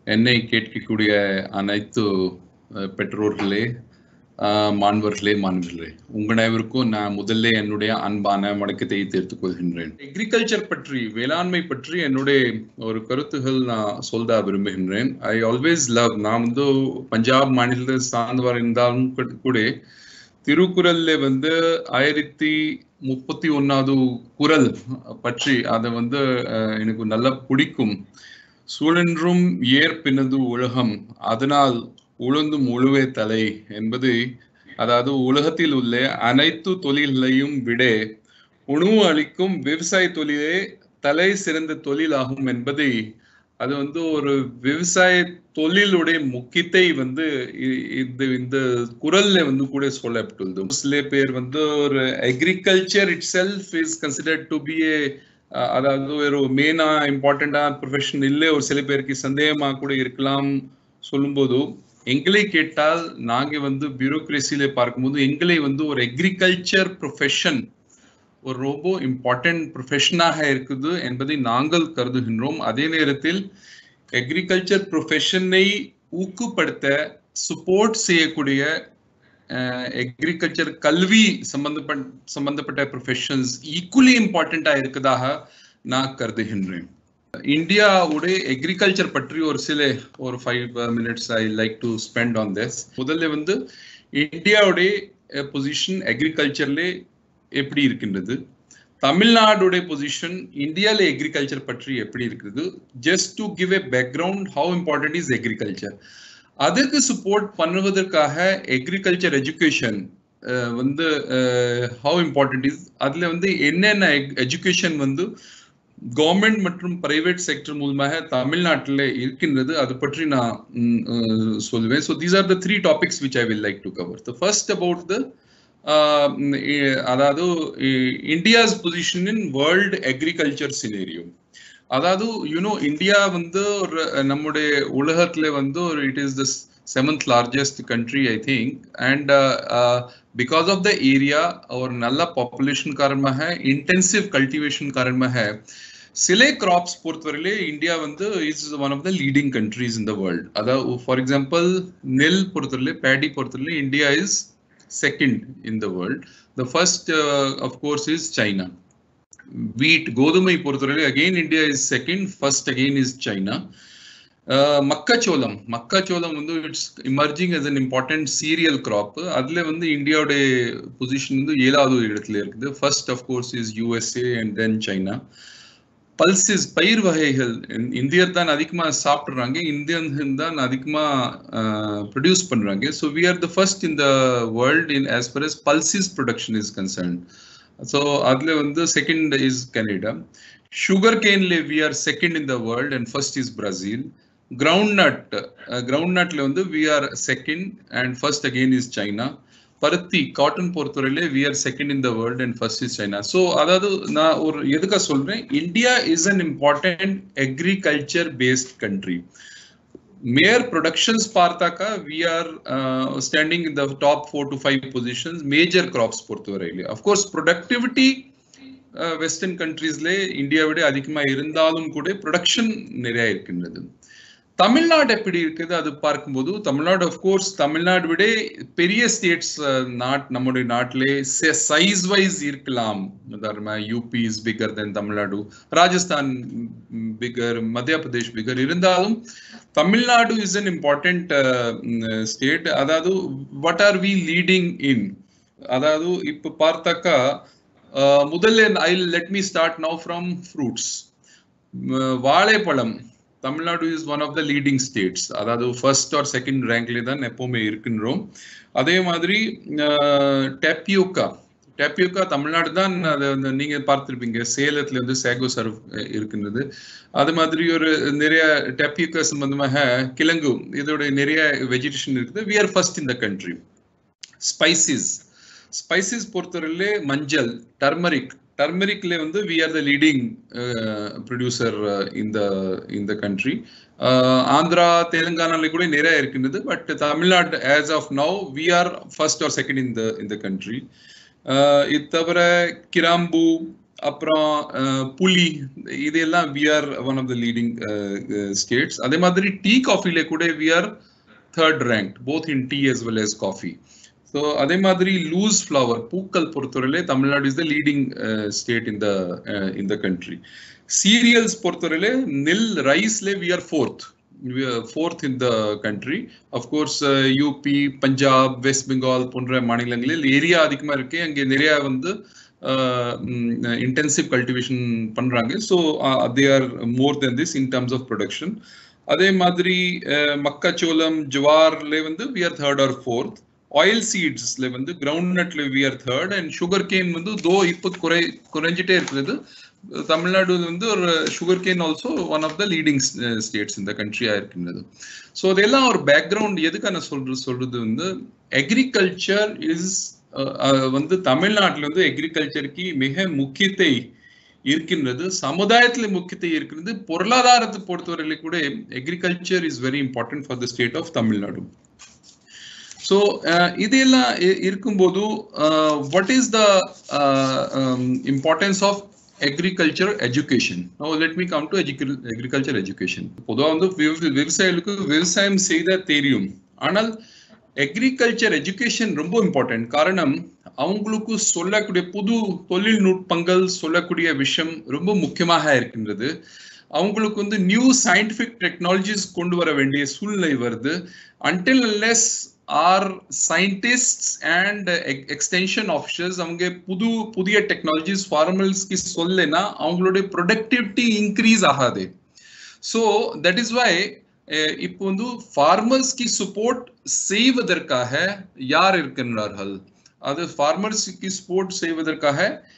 என்னை கேட்கக்கூடிய அனைத்து அஹ், பெற்றோர்களே அஹ், மாணவர்களே மாணவர்களே உங்கள் அனைவருக்கும் நான் முதல்ல என்னுடைய அன்பான வணக்கத்தை தெரிவித்துக் கொள்கின்றேன் அக்ரிகல்ச்சர் பற்றி வேளாண்மை பற்றி என்னுடைய ஒரு கருத்துகள் நான் சொல்ல விரும்புகின்றேன் ஐ ஆல்வேஸ் லவ் நான் வந்து பஞ்சாப் மாநிலத்தை சார்ந்தவர் இருந்தாலும் கூட- கூட திருக்குறள்ல வந்து ஆயிரத்தி முப்பத்தி ஒன்னாவது குறள் பற்றி அதை வந்து அஹ், எனக்கு நல்லா பிடிக்கும் சூழன்றும் ஏற்பினது உலகம் அதனால் உழந்தும் உழுவே தலை என்பது அதாவது உலகத்தில் உள்ள அனைத்து தொழில்களையும் விட உணவு அளிக்கும் விவசாய தொழிலே தலை சிறந்த தொழிலாகும் என்பதை அது வந்து ஒரு விவசாய தொழிலுடைய முக்கியத்தை வந்து இ- இந்த இந்த குரல்ல வந்து கூட சொல்லப்பட்டுள்ளது சில பேர் வந்து ஒரு agriculture itself is considered to be a அதாவது ஒரு மெயினா இம்பார்ட்டண்டா ப்ரொஃபஷன் இல்லை ஒரு சில பேருக்கு சந்தேகமா கூட இருக்கலாம் சொல்லும்போது எங்களை கேட்டால் நாங்க வந்து பியூரோக்ரஸியில பார்க்கும்போது எங்களை வந்து ஒரு அக்ரிகல்ச்சர் ப்ரொஃபஷன் ஒரு ரொம்ப இம்பார்ட்டன்ட் ப்ரொஃபஷனாக இருக்குது என்பதை நாங்கள் கருதுகின்றோம் அதே நேரத்தில் அக்ரிகல்ச்சர் ப்ரொஃபஷனை ஊக்குப்படுத்த சப்போர்ட் செய்யக்கூடிய அக்ரிகல்ச்சர் கல்வி சம்பந்தப்பட்ட சம்பந்தப்பட்ட ப்ரொஃபஷன்ஸ் ஈக்குவலி இம்பார்ட்டண்டா இருக்கதாக நான் கருதுகின்றேன் இந்தியாவுடைய அக்ரிகல்ச்சர் பற்றி ஒரு சில ஒரு five minutes I like to spend on this முதல்ல வந்து இந்தியாவுடைய பொசிஷன் அக்ரிகல்ச்சர்ல எப்படி இருக்கின்றது தமிழ்நாடுடைய பொசிஷன் இந்தியால அக்ரிகல்ச்சர் பற்றி எப்படி இருக்குது just to give a background how important is agriculture அதுக்கு சப்போர்ட் பண்ணுவதற்காக அக்ரிகல்ச்சர் எஜுகேஷன் வந்து ஹவு இம்பார்ட்டன்ட் இஸ் அதுல வந்து என்னென்ன எஜுகேஷன் வந்து கவர்மெண்ட் மற்றும் பிரைவேட் செக்டர் மூலமாக தமிழ்நாட்டில் இருக்கின்றது அது பற்றி நான் ம், அஹ், சொல்லுவேன் so these are the three topics which I will like to cover the first about the அதாவது India's position in world agriculture scenario அதாவது யூனோ இந்தியா வந்து ஒரு நம்முடைய உலகத்துல வந்து ஒரு it is the seventh largest country I think and because of the area ஒரு நல்ல பாப்புலேஷன் காரணமாக இன்டென்சிவ் கல்டிவேஷன் காரணமாக சில கிராப்ஸ் பொறுத்தவரையிலே இந்தியா வந்து is one of the leading countries in the world அதாவது ஃபார் எக்ஸாம்பிள் நெல் பொறுத்தவரையிலே பேடி பொறுத்தவரையிலே India is second in the world the first of course is China wheat கோதுமை பொறுத்தவரை again India is second first again is China மக்காச்சோளம் மக்காச்சோளம் வந்து it's emerging as an important cereal crop அதுல வந்து இந்தியாவுடைய பொசிஷன் வந்து ஏழாவது இடத்துல இருக்குது first of course is USA and then China பல்சிஸ் பயிர் வகைகள் இந்- இந்தியர் தான் அதிகமா சாப்பிடுறாங்க இந்தியன் தான் அதிகமா ப்ரொடியூஸ் பண்றாங்க so we are the first in the world in as per as pulses production is concern so அதுல வந்து செகண்ட் இஸ் கனடா சுகர் கேன்ல we are second in the world and first is Brazil groundnut கிரவுண்ட் நட்ல வந்து we are second and first again is China பருத்தி cotton பொறுத்தவரையில we are second in the world and first is China so அதாவது நான் ஒரு எதுக்காக சொல்றேன் India is an important agriculture based country major productions பார்த்தாக்கா we are standing in the top four to five positions major crops பொறுத்தவரையிலே of course productivity western கண்ட்ரீஸ்ல India விட அதிகமா இருந்தாலும் கூட ப்ரொடக்ஷன் நிறைய இருக்கின்றது தமிழ்நாடு எப்படி இருக்குது அது பார்க்கும்போது தமிழ்நாடு கோர்ஸ் தமிழ்நாடு விட பெரிய ஸ்டேட்ஸ் நாட் நம்முடைய நாட்டிலே சைஸ் வைஸ் இருக்கலாம் உதாரணமா UP is Bihar then Tamil Nadu Rajasthan Bihar Madhya Pradesh Bihar இருந்தாலும் Tamil Nadu is an important state அதாவது what are we leading in அதாவது இப்ப பார்த்தாக்கா அஹ், முதல்ல I let me start now from fruits வாழைப்பழம் Tamil Nadu is one of the leading states அதாவது ஃபர்ஸ்ட் ஆர் செகண்ட் ரேங்க்ல தான் எப்பவுமே இருக்கின்றோம் அதே மாதிரி டெப்பியோக்கா டெப்பியோக்கா தமிழ்நாடு தான் அது அந்த நீங்க பார்த்திருப்பீங்க சேலத்துல வந்து சேகோ சர்வ் இருக்கின்றது அது மாதிரி ஒரு நிறைய டெப்பியோக்கா சம்பந்தமாக கிழங்கு இதோட நிறைய வெஜிடேஷன் இருக்குது we are first in the country spices spices பொறுத்தவரையிலே மஞ்சள் டர்மரிக் டர்மரிக்ல வந்து we are the leading producer இந்த இந்த கண்ட்ரி ஆந்திரா தெலுங்கானால கூட நிறைய இருக்கின்றது but Tamil Nadu as of now we are first or second in the இந்த கண்ட்ரி இது தவிர கிராம்பு அப்புறம் புலி இதெல்லாம் we are one of the leading states அதே மாதிரி டீ காஃபில கூட we are third rank both in tea as well as coffee so அதே மாதிரி லூஸ் ஃப்ளவர் பூக்கள் பொறுத்தவரையிலே Tamil Nadu is the leading state இந்த இந்த கண்ட்ரி சீரியல்ஸ் பொறுத்தவரையிலே நெல் ரைஸ்ல we are fourth fourth in the country of course UP Punjab West Bengal போன்ற மாநிலங்களில் ஏரியா அதிகமாக இருக்கு அங்கே நிறைய வந்து இன்டென்சிவ் கல்டிவேஷன் பண்றாங்க so they are more than this in terms of production அதே மாதிரி மக்காச்சோளம் ஜுவார்ல வந்து we are third or fourth oil சீட்ஸ்ல வந்து கிரவுண்ட் நட்ல we are third and sugarcane வந்து தோ இப்போ குறை குறைஞ்சிட்டே இருக்கிறது தமிழ்நாடு வந்து ஒரு sugarcane also one of the leading states இந்த கண்ட்ரியா இருக்கின்றது ஸோ அதெல்லாம் ஒரு பேக்ரவுண்ட் எதுக்கான சொல்றது சொல்றது வந்து அக்ரிகல்ச்சர் இஸ் வந்து தமிழ்நாட்டில் வந்து அக்ரிகல்ச்சருக்கு மிக முக்கியத்தை இருக்கின்றது சமுதாயத்துல முக்கியத்தை இருக்கிறது பொருளாதாரத்தை பொறுத்தவரையில கூட agriculture is very important for the state of Tamil Nadu so இதெல்லாம் இருக்கும்போது what is the importance of agriculture education let me come to agriculture education பொதுவாக வந்து விவசாயிகளுக்கு விவசாயம் செய்த தெரியும் ஆனால் அக்ரிகல்ச்சர் எஜுகேஷன் ரொம்ப இம்பார்ட்டன்ட் காரணம் அவங்களுக்கு சொல்லக்கூடிய புது தொழில்நுட்பங்கள் சொல்லக்கூடிய விஷயம் ரொம்ப முக்கியமாக இருக்கின்றது அவங்களுக்கு வந்து நியூ சயின்டிபிக் டெக்னாலஜிஸ் கொண்டு வர வேண்டிய சூழ்நிலை வருது until less our scientist and extension officers அவங்க புது புதிய டெக்னாலஜிஸ் ஃபார்மல்ஸ்க்கு சொல்லனா அவங்களுடைய ப்ரொடக்டிவிட்டி இன்க்ரீஸ் ஆகாது ஸோ தட் இஸ் வை இப்போ வந்து ஃபார்மர்ஸ்க்கு சப்போர்ட் செய்வதற்காக யார் இருக்கின்றார்கள் அது ஃபார்மர்ஸ்க்கு சப்போர்ட் செய்வதற்காக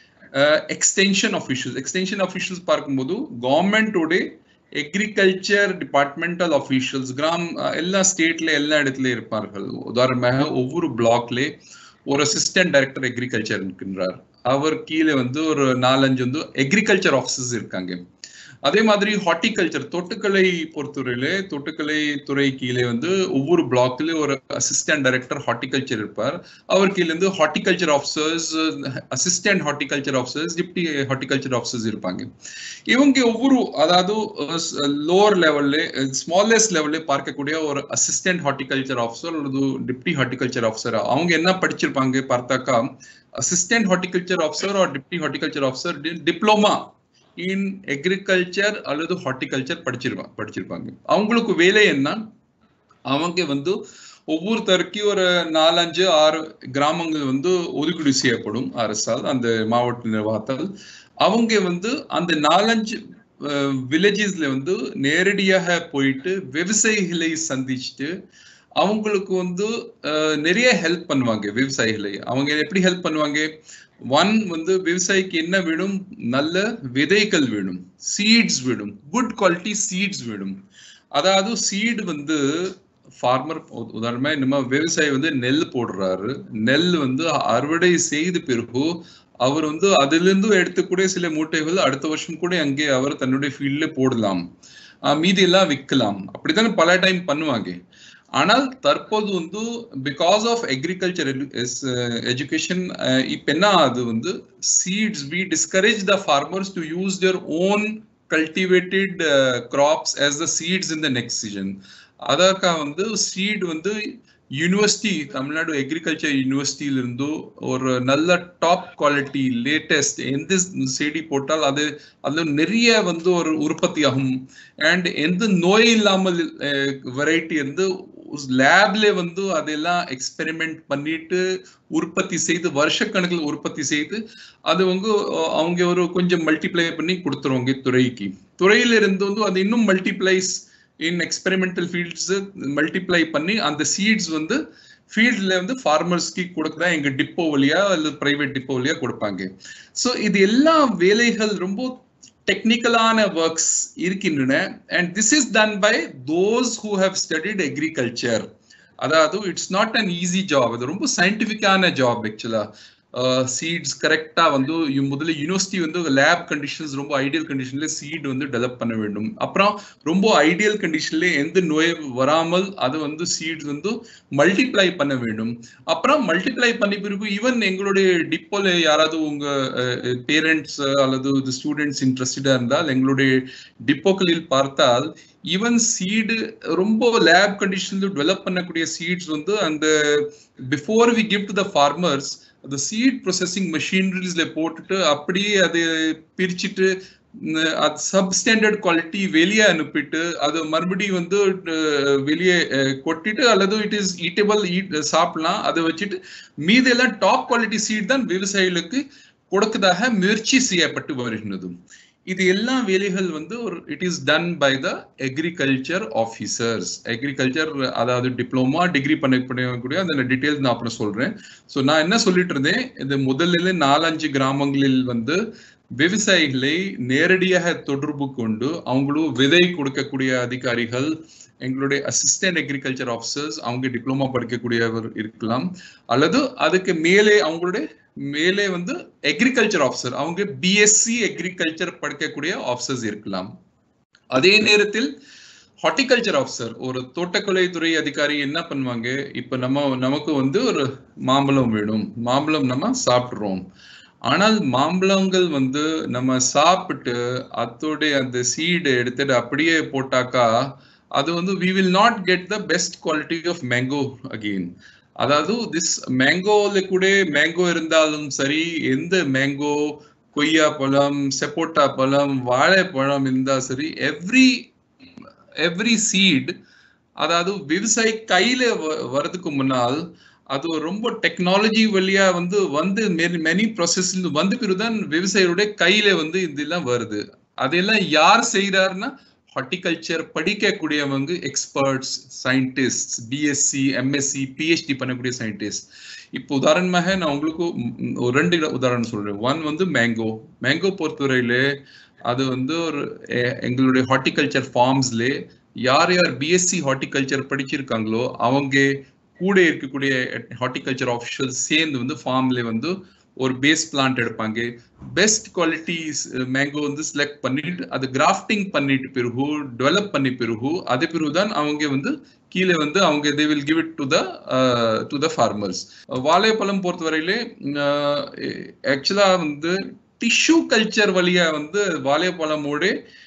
எக்ஸ்டென்ஷன் ஆஃபீஷியல்ஸ் எக்ஸ்டென்ஷன் ஆஃபீஷியல்ஸ் பார்க்கும்போது கவர்மெண்டோட எக்ரிகல்ச்சர் டிபார்ட்மெண்டல் ஆஃபீஷியல்ஸ் கிராம் எல்லா ஸ்டேட்ல எல்லா இடத்துலயும் இருப்பார்கள் உதாரணமாக ஒவ்வொரு பிளாக்ல ஒரு அசிஸ்டன்ட் டைரக்டர் எக்ரிகல்ச்சர் இருக்கின்றார் அவர் கீழே வந்து ஒரு நாலஞ்சு வந்து எக்ரிகல்ச்சர் ஆஃபீஸர்ஸ் இருக்காங்க அதே மாதிரி ஹார்டிகல்ச்சர் தோட்டக்கலை பொறுத்தவரையில தோட்டக்கலை துறை கீழே வந்து ஒவ்வொரு பிளாக்ல ஒரு அசிஸ்டன்ட் டைரக்டர் ஹார்டிகல்ச்சர் இருப்பார் அவர் கீழே இருந்து horticulture officers assistant horticulture officers deputy horticulture officers இருப்பாங்க இவங்க ஒவ்வொரு அதாவது லோவர் லெவல்ல ஸ்மாலஸ்ட் லெவல்ல பார்க்கக்கூடிய ஒரு அசிஸ்டன்ட் ஹார்டிகல்ச்சர் ஆஃபீஸர் அல்லது டிப்டி ஹார்டிகல்ச்சர் ஆஃபீஸர் அவங்க என்ன படிச்சிருப்பாங்க பார்த்தாக்கா assistant horticulture officer or deputy horticulture officer diploma in agriculture அல்லது ஹார்டிகல்ச்சர் படிச்சிருப்பாங்க படிச்சிருப்பாங்க அவங்களுக்கு வேலை என்ன அவங்க வந்து ஒவ்வொருத்தருக்கு ஒரு நாலஞ்சு ஆறு கிராமங்கள் வந்து ஒதுக்கீடு செய்யப்படும் அரசால் அந்த மாவட்ட நிர்வாகத்தால் அவங்க வந்து அந்த நாலஞ்சு வில்லேஜஸ்ல வந்து நேரடியாக போயிட்டு விவசாயிகளை சந்திச்சுட்டு அவங்களுக்கு வந்து நிறைய ஹெல்ப் பண்ணுவாங்க விவசாயிகளை அவங்க எப்படி ஹெல்ப் பண்ணுவாங்க ஒன் வந்து விவசாயிக்கு என்ன வேணும் நல்ல விதைகள் வேணும் சீட்ஸ் வேணும் குட் குவாலிட்டி சீட்ஸ் வேணும் அதாவது சீடு வந்து ஃபார்மர் உதாரணமா நம்ம விவசாயி வந்து நெல் போடுறாரு நெல் வந்து அறுவடை செய்த பிறகு அவர் வந்து அதுல இருந்து எடுத்துக்கூடிய சில மூட்டைகள் அடுத்த வருஷம் கூட அங்கே அவர் தன்னுடைய ஃபீல்ட்ல போடலாம் மீதி எல்லாம் விற்கலாம் அப்படித்தானே பல டைம் பண்ணுவாங்க ஆனால் தற்போது வந்து பிகாஸ் ஆஃப் அக்ரிகல்ச்சர் எஜுகேஷன் இப்ப என்ன அது வந்து seeds we discourage the farmers to use their own cultivated crops as the seeds in the next season அதற்காக வந்து சீட் வந்து யூனிவர்சிட்டி தமிழ்நாடு அக்ரிகல்ச்சர் யூனிவர்சிட்டியில இருந்து ஒரு நல்ல டாப் குவாலிட்டி லேட்டஸ்ட் எந்த செடி போட்டால் அது அதுல நிறைய வந்து ஒரு உற்பத்தி ஆகும் அண்ட் எந்த நோய் இல்லாமல் வெரைட்டி இருந்து லேப்ல வந்து அதெல்லாம் எக்ஸ்பெரிமெண்ட் பண்ணிட்டு உற்பத்தி செய்து வருஷக்கணக்கில் உற்பத்தி செய்து அது வந்து அவங்க ஒரு கொஞ்சம் மல்டிப்ளை பண்ணி கொடுத்துருவாங்க துறைக்கு துறையில இருந்து வந்து அது இன்னும் multiplies in experimental fields multiply பண்ணி அந்த சீட்ஸ் வந்து ஃபீல்ட்ல வந்து ஃபார்மர்ஸ்க்கு கொடுக்குறா எங்க டிப்போ வழியா அல்லது பிரைவேட் டிப்போ வழியா கொடுப்பாங்க ஸோ இது எல்லா வேலைகள் ரொம்ப டெக்னிக்கலான ஒர்க்ஸ் இருக்கின்றன and this is done by those who have studied agriculture அதாவது it's not an easy job அது ரொம்ப சயின்டிஃபிக்கான ஜாப் ஆக்சுவலா சீட்ஸ் கரெக்டா வந்து யு- முதல்ல யூனிவர்சிட்டி வந்து லேப் கண்டிஷன்ஸ் ரொம்ப ஐடியல் கண்டிஷன்ல சீட் வந்து டெவலப் பண்ண வேண்டும் அப்புறம் ரொம்ப ஐடியல் கண்டிஷன்ல எந்த நோய் வராமல் அது வந்து சீட்ஸ் வந்து மல்டிப்ளை பண்ண வேண்டும் அப்புறம் மல்டிப்ளை பண்ணி பிறகு ஈவன் எங்களுடைய டிப்போல யாராவது உங்க பேரண்ட்ஸ் அல்லது ஸ்டூடெண்ட்ஸ் இன்ட்ரெஸ்டடா இருந்தால் எங்களுடைய டிப்போக்களில் பார்த்தால் ஈவன் சீடு ரொம்ப லேப் கண்டிஷன்ல டெவலப் பண்ணக்கூடிய சீட்ஸ் வந்து அந்த before we give to the farmers அந்த சீட் ப்ரொசஸிங் மெஷினரிஸ்ல போட்டுட்டு அப்படியே அதை பிரிச்சுட்டு ம், அது சப்ஸ்டாண்டர்ட் குவாலிட்டி வெளியே அனுப்பிட்டு அது மறுபடியும் வந்து அஹ், வெளியே அஹ், கொட்டிட்டு அல்லது இட் இஸ் ஈட்டபிள் ஈட் சாப்பிடலாம் அதை வச்சுட்டு மீதெல்லாம் டாப் குவாலிட்டி சீட் தான் விவசாயிகளுக்கு கொடுக்கதாக முயற்சி செய்யப்பட்டு வருகின்றது இது எல்லா வேலைகள் வந்து ஒரு it is done by the agriculture officers agriculture அதாவது டிப்ளமா டிகிரி பண்ணக்கூடிய அந்த டீட்டெயில்ஸ் நான் அப்புறம் சொல்றேன் ஸோ நான் என்ன சொல்லிட்டு இருந்தேன் இது முதல்ல நாலஞ்சு கிராமங்களில் வந்து விவசாயிகளை நேரடியாக தொடர்பு கொண்டு அவங்களும் விதை கொடுக்கக்கூடிய அதிகாரிகள் எங்களுடைய அசிஸ்டன்ட் அக்ரிகல்ச்சர் ஆஃபீஸர்ஸ் அவங்க டிப்ளமா படிக்கக்கூடியவர் இருக்கலாம் அல்லது அதுக்கு மேலே அவங்களுடைய மேலே வந்து அக்ரிகல்ச்சர் ஆஃபீஸர் அவங்க பிஎஸ்சி அக்ரிகல்ச்சர் படிக்கக்கூடிய ஆஃபீஸர்ஸ் இருக்கலாம் அதே நேரத்தில் ஹார்டிகல்ச்சர் ஆஃபீஸர் ஒரு தோட்டக்கலை துறை அதிகாரி என்ன பண்ணுவாங்க இப்ப நம்ம நமக்கு வந்து ஒரு மாம்பழம் வேணும் மாம்பழம் நம்ம சாப்பிடுறோம் ஆனால் மாம்பழங்கள் வந்து நம்ம சாப்பிட்டு அதோடைய அந்த சீடு எடுத்துட்டு அப்படியே போட்டாக்கா அது வந்து we will not get the best quality of mango again அதாவது திஸ் மேங்கோல கூட மேங்கோ இருந்தாலும் சரி எந்த மேங்கோ கொய்யா பழம் செப்போட்டா பழம் வாழைப்பழம் இருந்தா சரி எவ்ரி எவ்ரி சீட் அதாவது விவசாயி கையில வ- வர்றதுக்கு முன்னால் அது ஒரு ரொம்ப டெக்னாலஜி வழியா வந்து வந்து மெனி ப்ராசஸ்ல வந்து பிறகுதான் விவசாயியோட கையில வந்து இதெல்லாம் வருது அதெல்லாம் யார் செய்யறாருன்னா ஹார்டிகல்ச்சர் படிக்கக்கூடியவங்க experts scientist BSc MSc PhD பண்ணக்கூடிய சயின்டிஸ்ட் இப்போ உதாரணமாக நான் உங்களுக்கு ம், ம், ஒரு ரெண்டு உதாரணம் சொல்றேன் ஒன் வந்து மேங்கோ மேங்கோ பொறுத்தவரையில அது வந்து ஒரு எ- எங்களுடைய ஹார்டிகல்ச்சர் ஃபார்ம்ஸ்ல யார் யார் பிஎஸ்சி ஹார்டிகல்ச்சர் படிச்சிருக்காங்களோ அவங்க கூட இருக்கக்கூடிய ஹார்டிகல்ச்சர் ஆஃபீஷியல்ஸ் சேர்ந்து வந்து ஃபார்ம்ல வந்து ஒரு பேஸ் பிளான்ட் எடுப்பாங்க பெஸ்ட் குவாலிட்டி மேங்கோ வந்து செலக்ட் பண்ணிட்டு அது கிராஃப்டிங் பண்ணிட்டு பிறகு டெவலப் பண்ணி பிறகு அது பிறகு தான் அவங்க வந்து கீழே வந்து அவங்க they will give it to the to the farmers வாழைப்பழம் பொறுத்தவரையிலே ஆக்சுவலா வந்து டிஷ்யூ கல்ச்சர் வழியா வந்து வாழைப்பழமோட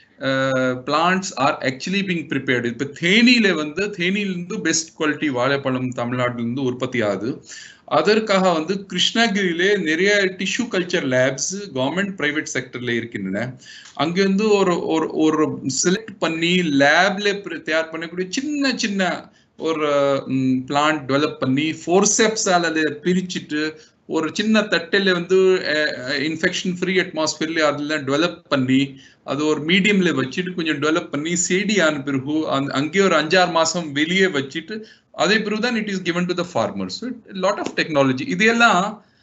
plants are actually being prepared இப்போ தேனியில வந்து தேனியிலிருந்து பெஸ்ட் குவாலிட்டி வாழைப்பழம் தமிழ்நாட்டில இருந்து உற்பத்தி ஆகுது அதற்காக வந்து கிருஷ்ணகிரியிலே நிறைய tissue culture labs government private செக்டர்ல இருக்கின்றன அங்க வந்து ஒரு ஒரு ஒரு செலக்ட் பண்ணி லேப்ல தயார் பண்ணக்கூடிய சின்ன சின்ன ஒரு பிளான்ட் டெவலப் பண்ணி ஃபோர்செப்ஸால் அதை பிரிச்சுட்டு ஒரு சின்ன தட்டில் வந்து இன்ஃபெக்ஷன் ஃப்ரீ அட்மாஸ்பியர்ல அதெல்லாம் டெவலப் பண்ணி அது ஒரு மீடியம்ல வச்சுட்டு கொஞ்சம் டெவலப் பண்ணி செடி ஆன பிறகு அந்த- அங்கேயே ஒரு அஞ்சாறு மாசம் வெளியே வச்சுட்டு அதே பிறகு தான் it is given to the farmers lot of technology இதெல்லாம்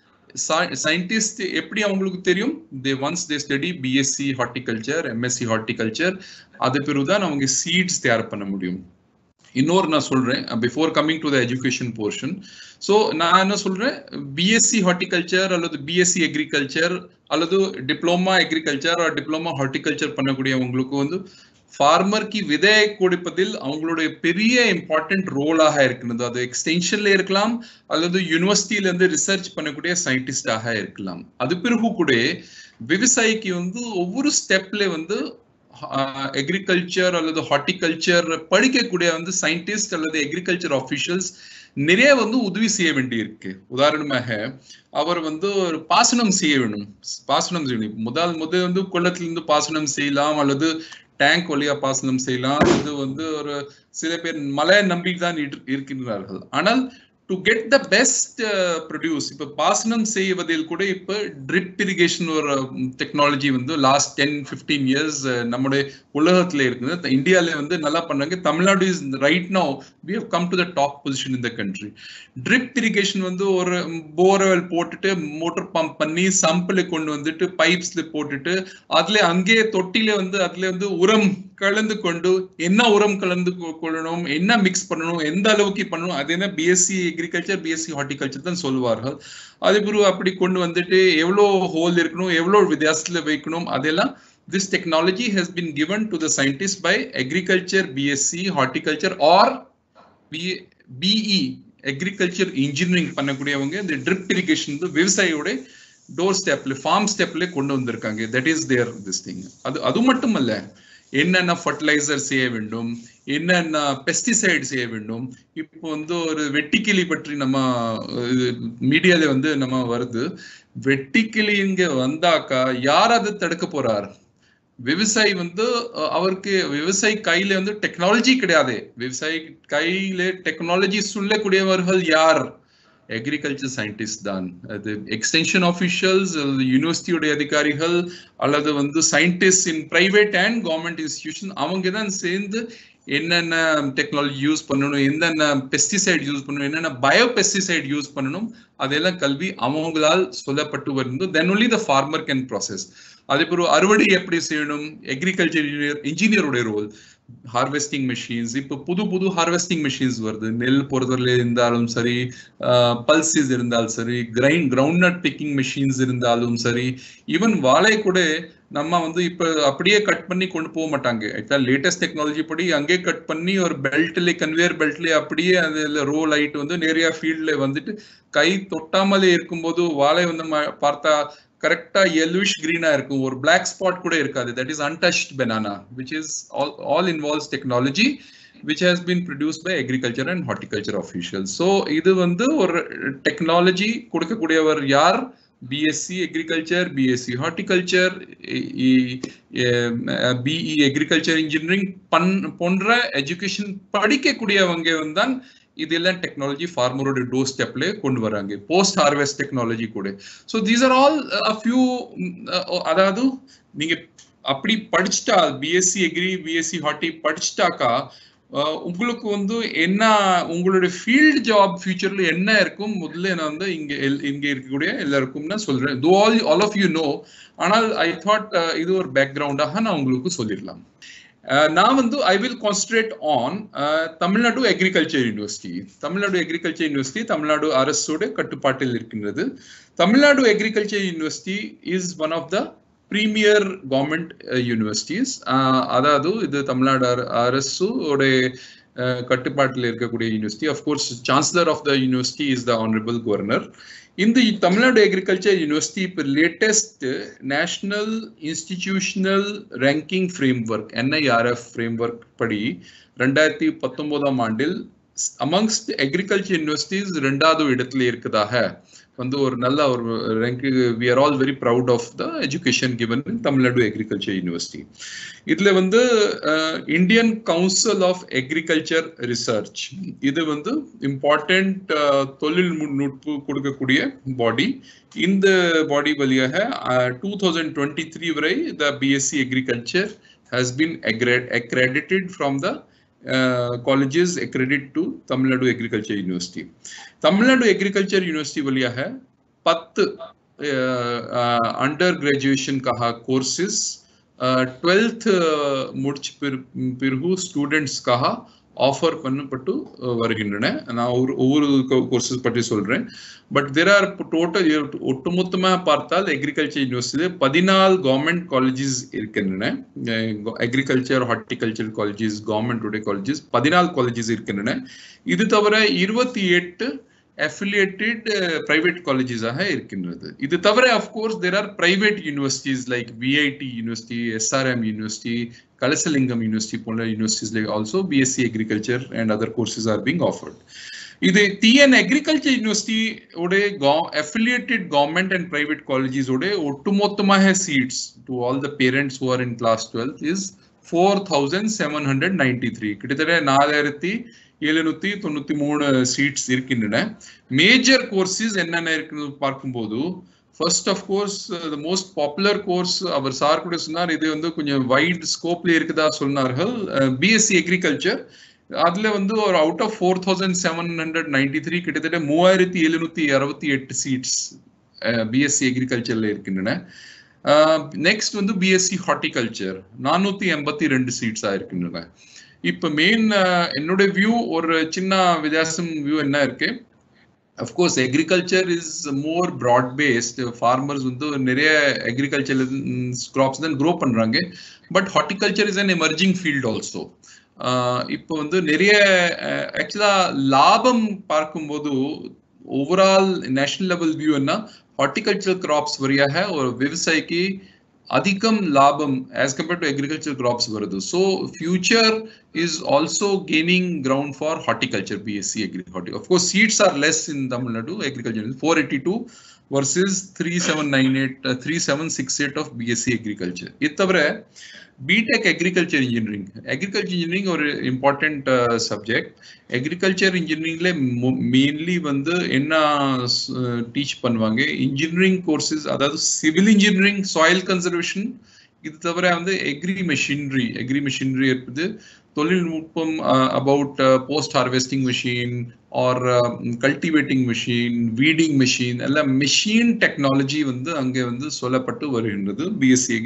சயின்டிஸ்ட் எப்படி அவங்களுக்கு தெரியும் they once they study BSc horticulture MSc horticulture அது பிறகு தான் அவங்க சீட்ஸ் தயார் பண்ண முடியும் இன்னொரு நான் சொல்றேன் before coming to the education portion so நான் என்ன சொல்றேன் பிஎஸ்சி ஹார்டிகல்ச்சர் அல்லது பிஎஸ்சி அக்ரிகல்ச்சர் அல்லது டிப்ளமா அக்ரிகல்ச்சர் டிப்ளமா ஹார்டிகல்ச்சர் பண்ணக்கூடியவங்களுக்கு வந்து ஃபார்மர்க்கு விதை கொடுப்பதில் அவங்களுடைய பெரிய இம்பார்ட்டன்ட் ரோலாக இருக்கிறது அது எக்ஸ்டென்ஷன்ல இருக்கலாம் அல்லது யூனிவர்சிட்டியில இருந்து ரிசர்ச் பண்ணக்கூடிய சயின்டிஸ்டாக இருக்கலாம் அது பிறகு கூட விவசாயிக்கு வந்து ஒவ்வொரு ஸ்டெப்ல வந்து அக்ரிகல்ச்சர் அல்லது ஹார்டிகல்ச்சர் படிக்கக்கூடிய வந்து சயின்டிஸ்ட் அல்லது அக்ரிகல்ச்சர் ஆஃபீஷியல்ஸ் நிறைய வந்து உதவி செய்ய வேண்டியிருக்கு உதாரணமாக அவர் வந்து ஒரு பாசனம் செய்ய வேணும் பாசனம் செய்யணும் முதல் முதல் வந்து குளத்திலிருந்து பாசனம் செய்யலாம் அல்லது டேங்க் வழியா பாசனம் செய்யலாம் இது வந்து ஒரு சில பேர் மழையை நம்பி தான் இரு- இருக்கின்றார்கள் ஆனால் to get the best produce இப்ப பாசனம் செய்வதில் கூட இப்ப ட்ரிப் இரிகேஷன் ஒரு டெக்னாலஜி வந்து லாஸ்ட் டென் ஃபிஃப்டீன் இயர்ஸ் நம்முடைய உலகத்துல இருக்குது இந்தியால வந்து நல்லா பண்ணாங்க Tamil Nadu is right now we have come to the top position in the country drip irrigation வந்து ஒரு போர்வெல் போட்டுட்டு மோட்டர் பம்ப் பண்ணி சம்பில் கொண்டு வந்துட்டு பைப்ஸ்ல போட்டுட்டு அதுல அங்கேயே தொட்டில வந்து அதுல வந்து உரம் கலந்து கொண்டு என்ன உரம் கலந்து கொள்ளணும் என்ன மிக்ஸ் பண்ணணும் எந்த அளவுக்கு பண்ணணும் அது என்ன பிஎஸ்சி அக்ரிகல்ச்சர் பிஎஸ்சி ஹார்டிகல்ச்சர் தான் சொல்வார்கள் அதே பிறகு அப்படி கொண்டு வந்துட்டு எவ்வளோ ஹோல் இருக்கணும் எவ்வளோ வித்தியாசத்துல வைக்கணும் அதெல்லாம் this technology has been given to the scientists by agriculture bsc horticulture or B, BE agriculture engineering பண்ணக்கூடியவங்க இந்த ட்ரிப் இரிகேஷன் விவசாயியோட டோர் ஸ்டெப்ல ஃபார்ம் ஸ்டெப்ல கொண்டு வந்திருக்காங்க that is there this thing அது அது மட்டும் அல்ல என்னென்ன ஃபர்டிலைசர் செய்ய வேண்டும் என்னென்ன பெஸ்டிசைட் செய்ய வேண்டும் இப்போ வந்து ஒரு வெட்டிக்கிளி பற்றி நம்ம மீடியால வந்து நம்ம வருது வெட்டிக்கிளி இங்க வந்தாக்கா யார் அதை தடுக்க போறார் விவசாயி வந்து அவருக்கு விவசாயி கையில வந்து டெக்னாலஜி கிடையாது விவசாயி கையில டெக்னாலஜி சொல்லக்கூடியவர்கள் யார் அக்ரிகல்ச்சர் சயின்டிஸ்ட் தான் அது எக்ஸ்டென்ஷன் ஆஃபீஷியல்ஸ் யூனிவர்சிட்டியுடைய அதிகாரிகள் அல்லது வந்து scientist in private and government institution அவங்க தான் சேர்ந்து என்னென்ன டெக்னாலஜி யூஸ் பண்ணணும் என்னென்ன பெஸ்டிசைட் யூஸ் பண்ணணும் என்னென்ன பயோ பெஸ்டிசைட் யூஸ் பண்ணணும் அதெல்லாம் கல்வி அவங்களால் சொல்லப்பட்டு வருது then only the farmer can process அதே பிறகு அறுவடை எப்படி செய்யணும் அக்ரிகல்ச்சர் இன்ஜினியர் இன்ஜினியருடைய ரோல் ஹார்வெஸ்டிங் மெஷின்ஸ் இப்போ புது புது ஹார்வெஸ்டிங் மெஷின்ஸ் வருது நெல் பொறுத்தவரையில இருந்தாலும் சரி பல்சிஸ் இருந்தாலும் சரி grind groundnut picking machines இருந்தாலும் சரி ஈவன் வாழை கூட நம்ம வந்து இப்ப அப்படியே கட் பண்ணி கொண்டு போக மாட்டாங்க இப்போ லேட்டஸ்ட் டெக்னாலஜி படி அங்கே கட் பண்ணி ஒரு பெல்ட்ல கன்வேயர் பெல்ட்ல அப்படியே அதுல ரோல் ஆயிட்டு வந்து நிறைய ஃபீல்ட்ல வந்துட்டு கை தொட்டாமலே இருக்கும்போது வாழை வந்து பார்த்தா கரெக்டா எல்விஷ் கிரீனா இருக்கும் ஒரு பிளாக் ஸ்பாட் கூட இருக்காது that is untouched banana which is all all involves technology which has been produce by agriculture and horticulture official so இது வந்து ஒரு டெக்னாலஜி கொடுக்கக்கூடியவர் யார் BSc agriculture BSc horticulture BE agriculture engineering பண் போன்ற எஜுகேஷன் படிக்கக்கூடியவங்க தான் இதெல்லாம் டெக்னாலஜி ஃபார்மரோட டோர் ஸ்டெப்ல கொண்டு வராங்க போஸ்ட் ஹார்வெஸ்ட் டெக்னாலஜி கூட so these are all few அதாவது நீங்க அப்படி படிச்சுட்டா பிஎஸ்சி அக்ரி பிஎஸ்சி ஹார்டி படிச்சுட்டாக்கா உங்களுக்கு வந்து என்ன உங்களுடைய ஃபீல்ட் ஜாப் ஃபியூச்சர்ல என்ன இருக்கும் முதல்ல நான் வந்து இங்க இங்க இருக்கக்கூடிய எல்லாருக்கும் நான் சொல்றேன் though all all of you know ஆனால் ஐ தாட் இது ஒரு பேக்ரவுண்டாக நான் உங்களுக்கு சொல்லிடலாம் நான் வந்து I will concentrate on Tamil Nadu agriculture university Tamil Nadu agriculture university Tamil Nadu அரசோட கட்டுப்பாட்டில் இருக்கின்றது Tamil Nadu agriculture university is one of the premier government universities அதாவது இது தமிழ்நாடு அரசோட கட்டுப்பாட்டில் இருக்கக்கூடிய university of course chancellor of the university is the honourable governor இந்த தமிழ்நாடு அக்ரிகல்ச்சர் யூனிவர்சிட்டி இப்போ latest national institutional ranking framework NIRF framework படி ரெண்டாயிரத்தி பத்தொன்பதாம் ஆண்டில் அமங்ஸ்ட் அக்ரிகல்ச்சர் யூனிவர்சிட்டிஸ் ரெண்டாவது இடத்துல இருக்கதாக வந்து ஒரு நல்ல ஒரு rank we are all very proud of the education given in Tamil Nadu agriculture university இதுல வந்து Indian council of agriculture research இது வந்து இம்பார்ட்டன்ட் தொழில்நுட்பு கொடுக்கக்கூடிய பாடி இந்த பாடி வழியாக டூ தௌசண்ட் டுவெண்ட்டி த்ரீ வரை the BSc agriculture has been accredited from the colleges accredited to Tamil Nadu agriculture university Tamil Nadu agriculture university வழியாக பத்து அண்டர் கிராஜுவேஷனுக்காக கோர்சஸ் டுவெல்த் முடிச்ச பிறகு ஸ்டூடெண்ட்ஸ்க்காக ஆஃபர் பண்ணப்பட்டு வருகின்றன நான் ஒரு ஒவ்வொரு கோர்சஸ் பற்றி சொல்றேன் பட் தெர் ஆர் டோட்டல் ஒட்டுமொத்தமாக பார்த்தால் அக்ரிகல்ச்சர் யூனிவர்சிட்டியில் பதினாலு கவர்மெண்ட் காலேஜஸ் இருக்கின்றன அக்ரிகல்ச்சர் ஹார்டிகல்ச்சர் காலேஜஸ் கவர்மெண்ட்டுடைய காலேஜஸ் பதினாலு காலேஜஸ் இருக்கின்றன இது தவிர இருபத்தி எட்டு affiliated uh, private colleges ஆக இருக்கின்றது இது தவிர of course there are private universities like VIT university SRM university Kalasalingam university போன்ற யூனிவர்சிட்டிஸ்ல also BSc agriculture and other courses are being offered இது டிஎன் அக்ரிகல்ச்சர் யூனிவர்சிட்டி உடைய affiliated government and private colleges உடைய ஒட்டுமொத்தமாக seats to all the parents who are in class twelfth is four thousand seven hundred ninety three கிட்டத்தட்ட நாலாயிரத்தி எழுநூத்தி தொண்ணூத்தி மூணு seeds இருக்கின்றன மேஜர் கோர்சஸ் என்னென்ன இருக்குன்னு பார்க்கும்போது first of course the most popular course அவர் சார் கூட சொன்னார் இது வந்து கொஞ்சம் வைட் ஸ்கோப்ல இருக்குதா சொன்னார்கள் பிஎஸ்சி அக்ரிகல்ச்சர் அதுல வந்து ஒரு out of four thousand seven hundred ninety three கிட்டத்தட்ட மூவாயிரத்தி எழுநூத்தி அறுபத்தி எட்டு சீட்ஸ் பிஎஸ்சி அக்ரிகல்ச்சர்ல இருக்கின்றன நெக்ஸ்ட் வந்து பிஎஸ்சி ஹார்டிகல்ச்சர் நானூத்தி எண்பத்தி ரெண்டு சீட்ஸ் ஆயிருக்குன்னு இப்ப மெயின் என்னோட வியூ ஒரு சின்ன வித்தியாசம் வியூ என்ன இருக்கு of course agriculture is more broad based farmers வந்து நிறைய அக்ரிகல்ச்சர் கிராப்ஸ் தான் க்ரோ பண்றாங்க but horticulture is an emerging field also இப்போ வந்து நிறைய ஆக்சுவலா லாபம் பார்க்கும்போது ஓவரால் நேஷனல் லெவல் வியூ என்ன ஹார்டிகல்ச்சர் கிராப்ஸ் வழியாக ஒரு விவசாயிக்கு அதிகம் லாபம் as compared to agriculture crops வருது so future is also gaining ground for horticulture BSc agri horti of course seats are less in Tamil Nadu agriculture four eighty two versus three seven nine eight three seven six eight of BSc agriculture இது தவிர BTech agriculture engineering agriculture engineering ஒரு important subject agriculture இன்ஜினியரிங்ல mainly வந்து என்ன teach பண்ணுவாங்க engineering courses அதாவது civil engineering soil conservation இது தவிர வந்து எக்ரி மெஷினரி எக்ரி மெஷினரி இருக்குது தொழில்நுட்பம் about post harvesting machine or cultivating machine weeding machine எல்லாம் மிஷின் டெக்னாலஜி வந்து அங்கே வந்து சொல்லப்பட்டு வருகின்றது பிஎஸ்சி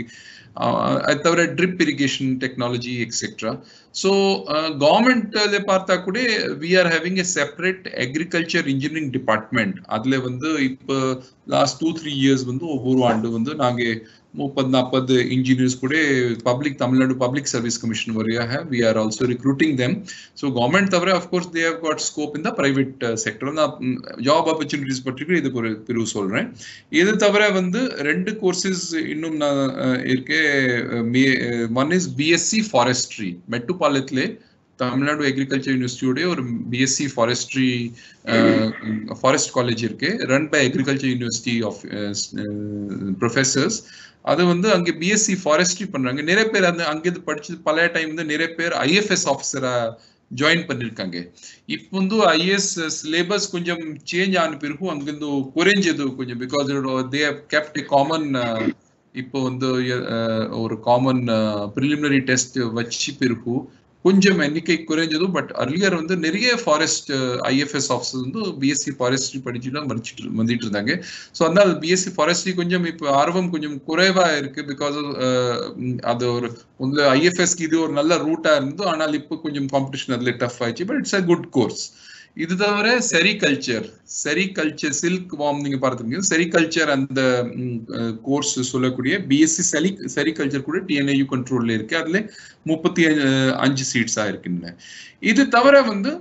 அது தவிர drip irrigation technology etcetera so கவர்மெண்ட்ல பார்த்தா கூட we are having a separate agriculture engineering department அதுல வந்து இப்போ லாஸ்ட் டூ த்ரீ இயர்ஸ் வந்து ஒவ்வொரு ஆண்டு வந்து நாங்கள் முப்பது நாற்பது இன்ஜினியர்ஸ் கூட public Tamil Nadu public service commission வழியாக we are also recruiting them so government தவிர of course they have got scope இந்த பிரைவேட் செக்டர் நான் ஜாப் ஆப்பர்ச்சுனிட்டிஸ் பற்றி இதுக்கு ஒரு பிரிவு சொல்றேன் இது தவிர வந்து ரெண்டு கோர்சஸ் இன்னும் நான் இருக்கே ஒன் இஸ் பிஎஸ்சி ஃபாரஸ்ட்ரி மெட்டுப்பாளையத்திலே தமிழ்நாடு அக்ரிகல்ச்சர் யூனிவர்சிட்டியோட ஒரு பிஎஸ்சி ஃபாரஸ்ட்ரி ஃபாரஸ்ட் காலேஜ் இருக்கு run by agriculture university of professors அது வந்து அங்கே பிஎஸ்சி ஃபாரஸ்ட்ரி பண்றாங்க நிறைய பேர் அந்த அங்கிருந்து படிச்சது பழைய டைம் வந்து நிறைய பேர் ஐஎஃப்எஸ் ஆஃபீஸரா ஜாயின் பண்ணிருக்காங்க இப்போ வந்து ஐஏஎஸ் சிலேபஸ் கொஞ்சம் சேஞ்ச் ஆன பிறகு அங்கிருந்து குறைஞ்சது கொஞ்சம் பிகாஸ் தே கேப்ட் காமன் இப்போ வந்து ஒரு காமன் ப்ரிலிமினரி டெஸ்ட் வச்சு பிறகு கொஞ்சம் எண்ணிக்கை குறைஞ்சது பட் அர்லியர் வந்து நிறைய ஃபாரஸ்ட் ஐஎஃப்எஸ் ஆஃபீஸர் வந்து பிஎஸ்சி ஃபாரஸ்ட்ரி படிச்சுட்டு மதிச்சுட்டு வந்துட்டு இருந்தாங்க ஸோ அதனால பிஎஸ்சி ஃபாரஸ்ட்ரி கொஞ்சம் இப்போ ஆர்வம் கொஞ்சம் குறைவா இருக்கு பிகாஸ் அது ஒரு வந்து ஐஎஃப்எஸ்க்கு இது ஒரு நல்ல ரூட்டா இருந்து ஆனால் இப்போ கொஞ்சம் காம்படிஷன் அதுல டஃப் ஆயிடுச்சு but it's a good course இது தவிர செரிகல்ச்சர் செரிகல்ச்சர் சில்க் வார்ம் நீங்க பார்த்துருக்கீங்க செரிகல்ச்சர் அந்த கோர்ஸ் சொல்லக்கூடிய பிஎஸ்சி செரி செரிகல்ச்சர் கூட டிஎன்ஐயு கண்ட்ரோல்ல இருக்கு அதுல முப்பத்தி அஞ்சு சீட்ஸா இருக்குன்னு இது தவிர வந்து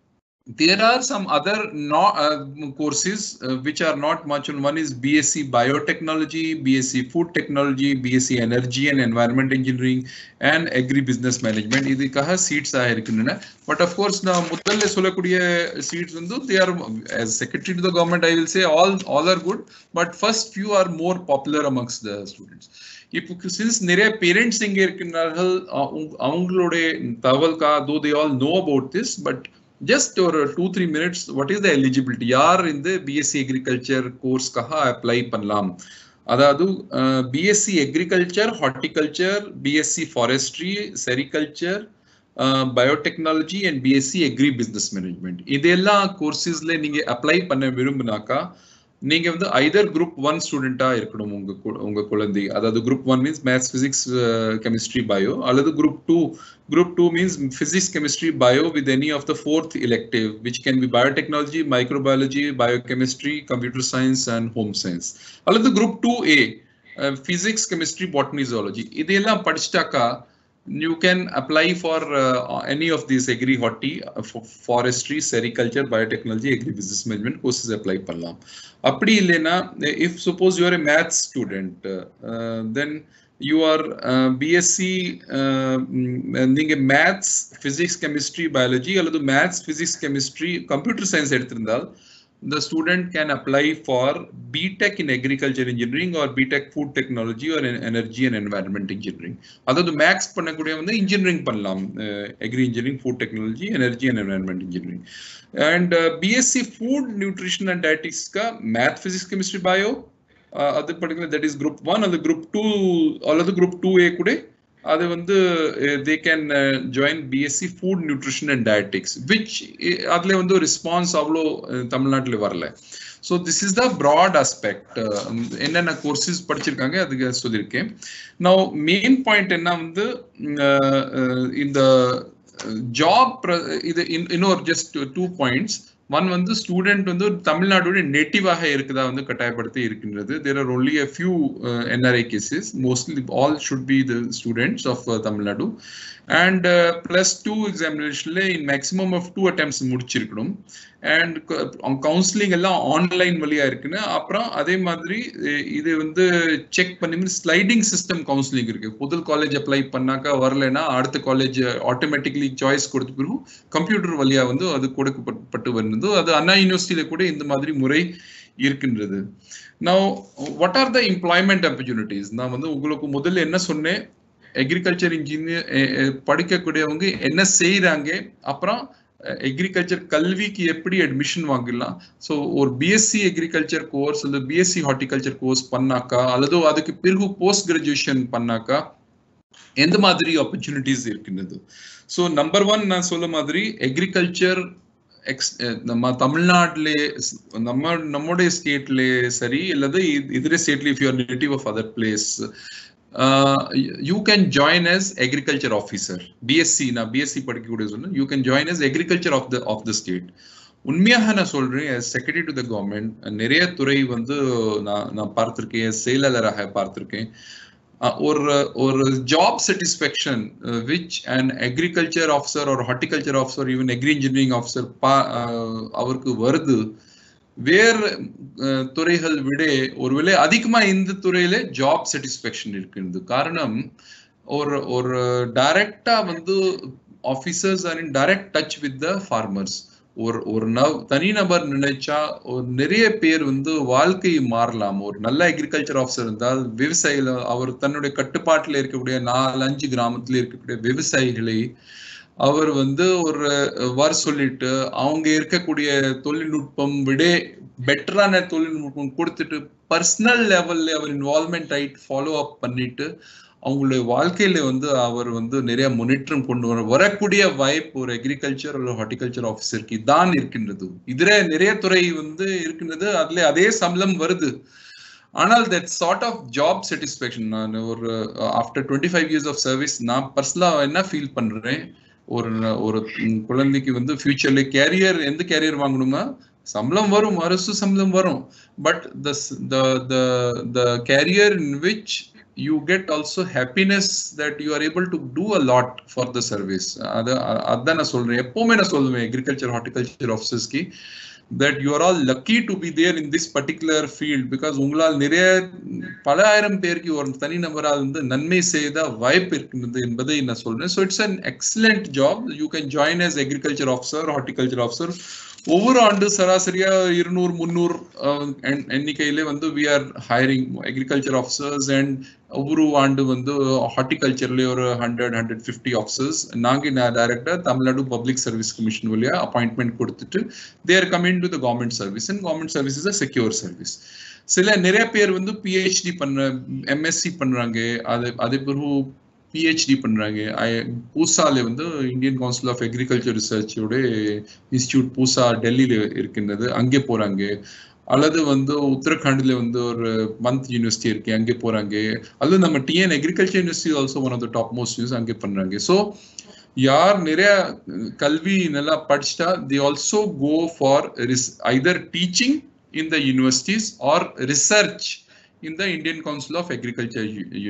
there are some other not, uh, courses uh, which are not much on one is bsc biotechnology bsc food technology bsc energy and environment engineering and agri business management இதுக்காக சீட்ஸ் ஆயிருக்குன்னு பட் அஃப்கோர்ஸ் நான் முதல்ல சொல்லக்கூடிய seats வந்து they are as secretary to the government i will say all all are good but first few are more popular amongst the students இப்போ since நிறைய parents இங்க இருக்கின்றார்கள் அவங்களுடைய தகவல்கா though they all know about this but just ஒரு two three minutes what is the eligibility யார் இந்த BSc agriculture கோர்ஸ்க்காக அப்ளை பண்ணலாம் அதாவது BSc agriculture horticulture BSc forestry sericulture biotechnology and BSc agri business management இதெல்லாம் கோர்சஸ்ல நீங்க அப்ளை பண்ண விரும்பினாக்கா நீங்க வந்து ஐதர் குரூப் ஒன் ஸ்டூடெண்டா இருக்கணும் உங்க உங்க குழந்தை அதாவது group one means maths physics chemistry bio அல்லது group two group two means physics chemistry bio with any of the fourth elective which can be biotechnology microbiology biochemistry computer science and home science அல்லது group two A physics chemistry botany zoology இதெல்லாம் படிச்சிட்டாக்கா you can apply for uh, any of these agri horti uh, forestry sericulture biotechnology agri business management courses apply பண்ணலாம் அப்படி இல்லைன்னா if suppose you are a math student uh, then you are uh, BSc uh, நீங்க maths physics chemistry biology அல்லது maths physics chemistry computer science எடுத்திருந்தால் the student can apply for BTech in agriculture engineering or BTech food technology or energy and environment engineering. அதாவது maths பண்ணக்கூடிய வந்து engineering பண்ணலாம் agri engineering food technology energy and environment engineering and BSc food nutrition and டயட்டிக்ஸ்க்கா math physics chemistry bio அது படிக்கிற that is group one அது group two அல்லது group two A கூட அது வந்து they can join BSc food nutrition and dietetics which அதில் வந்து ரெஸ்பான்ஸ் அவ்வளோ தமிழ்நாட்டில் வரல so this is the broad aspect என்னென்ன கோர்சஸ் படிச்சிருக்காங்க அதுக்கு சொல்லியிருக்கேன் நான் மெயின் பாயிண்ட் என்ன வந்து இந்த ஜாப் இது இன்னொரு ஜஸ்ட் டூ பாயிண்ட்ஸ் ஒன் வந்து ஸ்டூடெண்ட் வந்து தமிழ்நாடுடைய நெட்டிவாக இருக்குதா வந்து கட்டாயப்படுத்தி இருக்கின்றது there are only a few NRI cases mostly all should be the students of Tamil Nadu and plus two எக்ஸாமினேஷன்ல in maximum of two attempts முடிச்சிருக்கணும் அண்ட் கவுன்சிலிங் எல்லாம் ஆன்லைன் வழியா இருக்குன்னு அப்புறம் அதே மாதிரி இது வந்து செக் பண்ணி ஸ்லைடிங் சிஸ்டம் கவுன்சிலிங் இருக்கு முதல் காலேஜ் அப்ளை பண்ணாக்கா வரலைன்னா அடுத்த காலேஜ் ஆட்டோமேட்டிக்லி சாய்ஸ் கொடுத்த பிறகு கம்ப்யூட்டர் வழியா வந்து அது கொடுக்கப்பட்டு வருது அது அண்ணா யூனிவர்சிட்டியில கூட இந்த மாதிரி முறை இருக்கின்றது நான் what are the employment opportunities நான் வந்து உங்களுக்கு முதல்ல என்ன சொன்னேன் அக்ரிகல்ச்சர் இன்ஜினியர் படிக்கக்கூடியவங்க என்ன செய்யறாங்க அப்புறம் அக்ரிகல்ச்சர் கல்விக்கு எப்படி அட்மிஷன் வாங்கிடலாம் ஸோ ஒரு பிஎஸ்சி அக்ரிகல்ச்சர் கோர்ஸ் அல்லது பிஎஸ்சி ஹார்டிகல்ச்சர் கோர்ஸ் பண்ணாக்கா அல்லது அதுக்கு பிறகு போஸ்ட் கிராஜுவேஷன் பண்ணாக்கா எந்த மாதிரி ஆப்பர்ச்சுனிட்டிஸ் இருக்கின்றது ஸோ நம்பர் ஒன் நான் சொல்ல மாதிரி அக்ரிகல்ச்சர் எக்ஸ் நம்ம தமிழ்நாட்டிலே நம்ம நம்முடைய ஸ்டேட்லே சரி அல்லது இதர ஸ்டேட்ல if you are native of other place you can join as agriculture officer BSc நான் பிஎஸ்சி படிக்கக்கூடிய சொன்னேன் you can join as agriculture of the of the state உண்மையாக நான் சொல்றேன் செக்ரட்டரி டு த கவர்மெண்ட் நிறைய துறை வந்து நான் நான் பார்த்திருக்கேன் செயலாளராக பார்த்திருக்கேன் ஒரு ஒரு job satisfaction which and agriculture officer ஒரு horticulture officer even agri engineering officer பா அவருக்கு வருது வேறு துறைகள் விட ஒருவேளை அதிகமா இந்த துறையில ஜாப் சாட்டிஸ்பேக்ஷன் இருக்கின்றது காரணம் ஒரு ஒரு டைரக்டா வந்து officers are in direct touch with the farmers ஒரு ஒரு நவ் தனிநபர் நினைச்சா ஒரு நிறைய பேர் வந்து வாழ்க்கை மாறலாம் ஒரு நல்ல அக்ரிகல்ச்சர் ஆஃபீஸர் இருந்தால் விவசாயில அவர் தன்னுடைய கட்டுப்பாட்டில் இருக்கக்கூடிய நாலு அஞ்சு கிராமத்துல இருக்கக்கூடிய விவசாயிகளை அவர் வந்து ஒரு வர சொல்லிட்டு அவங்க இருக்கக்கூடிய தொழில்நுட்பம் விட பெட்டரான தொழில்நுட்பம் கொடுத்துட்டு பர்சனல் லெவல்ல அவர் இன்வால்மெண்ட் ஆயிட்டு ஃபாலோ அப் பண்ணிட்டு அவங்களுடைய வாழ்க்கையில வந்து அவர் வந்து நிறைய முன்னேற்றம் கொண்டு வர வரக்கூடிய வாய்ப்பு ஒரு அக்ரிகல்ச்சர் ஒரு ஹார்டிகல்ச்சர் ஆஃபீஸருக்கு தான் இருக்கின்றது இதுல நிறைய துறை வந்து இருக்கின்றது அதுல அதே சம்பளம் வருது ஆனால் that sort of job satisfaction நான் ஒரு after twenty five years of service நான் பர்சனலா என்ன ஃபீல் பண்றேன் ஒரு ஒரு குழந்தைக்கு வந்து ஃபியூச்சர்ல கேரியர் எந்த கேரியர் வாங்கணுமா சம்பளம் வரும் அரசு சம்பளம் வரும் but the the career in which you get also happiness that you are able to do a lot for the service அதை அதான் நான் சொல்றேன் எப்பவுமே நான் சொல்லுவேன் அக்ரிகல்ச்சர் ஹார்டிகல்ச்சர் ஆஃபீஸர்ஸ்க்கு that you are all lucky to be there in this particular field because உங்களால் நிறைய பல ஆயிரம் பேருக்கு ஒரு தனிநபரால் வந்து நன்மை செய்த வாய்ப்பு இருக்கின்றது என்பதை நான் சொல்றேன் so it's an excellent job you can join as agriculture officer horticulture officer ஒவ்வொரு ஆண்டு சராசரியா இருநூறு முந்நூறு எண்ணிக்கையிலே வந்து we are hiring agriculture officers and ஒவ்வொரு ஆண்டு வந்து ஹார்டிகல்ச்சர்லேயே ஒரு ஹண்ட்ரட் ஹண்ட்ரட் ஃபிஃப்டி ஆஃபீஸர்ஸ் நாங்கள் நான் டைரக்டாக தமிழ்நாடு பப்ளிக் சர்வீஸ் கமிஷன் வழியா அப்பாயின்மெண்ட் கொடுத்துட்டு they're coming to the government service and government service is a secure service சில நிறைய பேர் வந்து பிஹெச்டி பண்ற எம்எஸ்சி பண்றாங்க அது அதே பிறகு பிஹெச்டி பண்றாங்க பூசால வந்து இந்தியன் கவுன்சில் ஆஃப் அக்ரிகல்ச்சர் ரிசர்ச்சோட இன்ஸ்டியூட் பூசா டெல்லியில இருக்கின்றது அங்கே போறாங்க அல்லது வந்து உத்தரகாண்ட்ல வந்து ஒரு மந்த் யூனிவர்சிட்டி இருக்கு அங்கே போறாங்க அல்லது நம்ம TN agriculture university also one of the top most use அங்கே பண்றாங்க ஸோ யார் நிறைய கல்வி நல்லா படிச்சுட்டா they also go for either teaching in the universities or research in the Indian Council of Agriculture,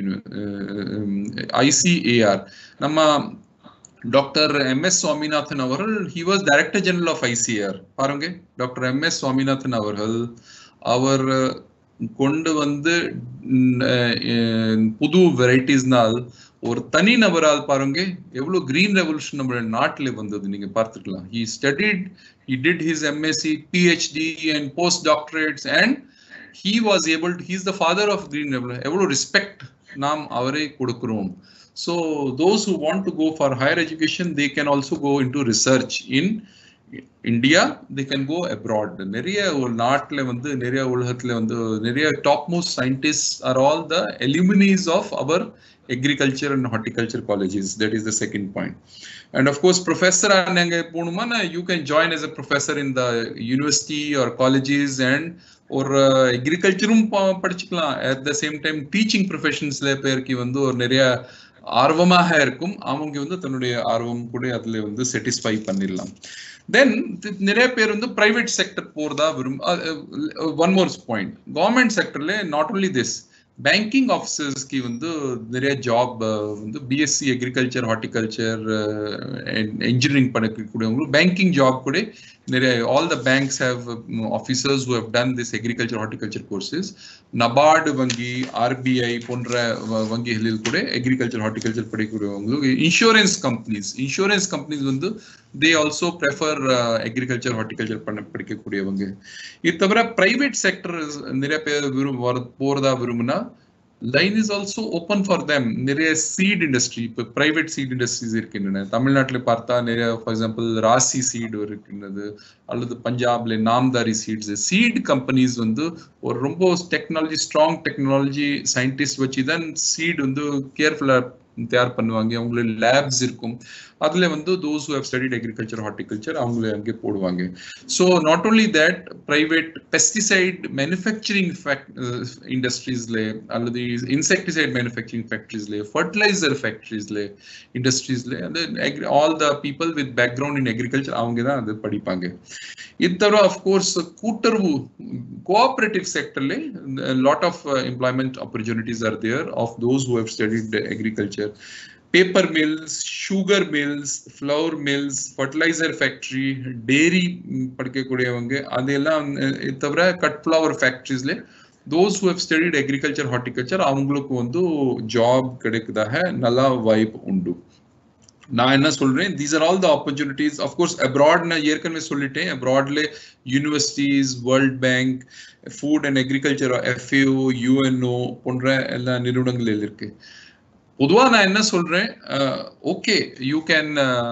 uh, ICAR. நம்ம டாக்டர் எம் எஸ் சுவாமிநாதன் அவர்கள் he was director general of ICR பாருங்க டாக்டர் எம் எஸ் சுவாமிநாதன் அவர்கள் அவர் கொண்டு வந்து புது வெரைட்டிஸ்னால் ஒரு தனி நபரால் பாருங்க எவ்வளவு கிரீன் ரெவல்யூஷன் நம்ம நாட்டில் வந்தது நீங்க பார்த்துக்கலாம் he studied he did his MSc PhD and post doctorates and he was able he's the father of green revolution எவ்வளவு ரெஸ்பெக்ட் நாம் அவரை கொடுக்கிறோம் so those who want to go for higher education they can also go in to research in India they can go abroad நிறைய ஒரு நாட்டில் வந்து நிறைய உலகத்தில் வந்து நிறைய top most scientist are all the alumni of our agriculture and horticulture colleges that is the second point and of course professor நாங்க போகணுமா you can join as a professor in the university or colleges and ஒரு அக்ரிகல்ச்சரும் படிச்சுக்கலாம் at the same time teaching ப்ரொஃபஷன்ஸ்ல பேருக்கு வந்து ஒரு நிறைய ஆர்வமாக இருக்கும் அவங்க வந்து தன்னுடைய ஆர்வம் கூட அதுல வந்து சாட்டிஸ்ஃபை பண்ணிடலாம் தென் நிறைய பேர் வந்து பிரைவேட் செக்டர் போறதா விரும்ப ஒன் மோர் பாயிண்ட் கவர்மெண்ட் செக்டர்ல நாட் ஓன்லி திஸ் பேங்கிங் ஆஃபீஸர்ஸ்க்கு வந்து நிறைய ஜாப் வந்து பிஎஸ்சி அக்ரிகல்ச்சர் ஹார்டிகல்ச்சர் இன்ஜினியரிங் பண்ணக்கூடியவங்களுக்கு பேங்கிங் ஜாப் கூட நிறைய all the banks have officers who have done this agriculture horticulture courses NABARD வங்கி ஆர்பிஐ போன்ற வங்கிகளில் கூட அக்ரிகல்ச்சர் ஹார்டிகல்ச்சர் படிக்கக்கூடியவங்களுக்கு இன்சூரன்ஸ் கம்பெனிஸ் இன்சூரன்ஸ் கம்பெனிஸ் வந்து they also prefer agriculture horticulture பண்ண படிக்கக்கூடியவங்க இது தவிர பிரைவேட் செக்டர் நிறைய பேர் விரும்ப போறதா விரும்புனா line is also open for them நிறைய சீட் இண்டஸ்ட்ரி இப்போ பிரைவேட் சீட் இண்டஸ்ட்ரீஸ் இருக்கின்றன தமிழ்நாட்டில் பார்த்தா நிறைய ஃபார் எக்ஸாம்பிள் ராசி சீடு இருக்கின்றது அல்லது பஞ்சாப்ல நாம்தாரி சீட்ஸ் சீட் கம்பெனிஸ் வந்து ஒரு ரொம்ப டெக்னாலஜி ஸ்ட்ராங் டெக்னாலஜி சயின்டிஸ்ட் வச்சு தான் சீட் வந்து கேர்ஃபுல்லாக தயார் பண்ணுவாங்க அவங்களுக்கு லேப்ஸ் இருக்கும் அதுல வந்து those who have studied agriculture horticulture அவங்கள அங்கே போடுவாங்க so not only that private pesticide manufacturing இண்டஸ்ட்ரீஸ்ல அல்லது இன்செக்டிசைட் மேனுஃபேக்சரிங் ஃபேக்டரிஸ்ல ஃபர்டிலைசர் ஃபேக்டரிஸ்ல இண்டஸ்ட்ரீஸ்ல அந்த all the people with background in agriculture அவங்க தான் அது படிப்பாங்க இது தவிர அஃப்கோர்ஸ் கூட்டுறவு கோஆபரேட்டிவ் செக்டர்ல lot of employment opportunities are there of those who have studied agriculture paper mills sugar mills flour mills fertiliser factory dairy படிக்கக்கூடியவங்க அதெல்லாம் தவிர கட் ஃப்ளவர் ஃபேக்ட்ரிஸ்ல those who have studied agriculture horticulture அவங்களுக்கு வந்து job கிடைக்கிறதாக நல்லா வாய்ப்பு உண்டு நான் என்ன சொல்றேன் these are all the opportunities of course abroad நான் ஏற்கனவே சொல்லிட்டேன் அப்ராட்ல universities world bank food and agriculture FAO UNO போன்ற எல்லா நிறுவனங்கள் இருக்கு பொதுவாக நான் என்ன சொல்றேன் okay you can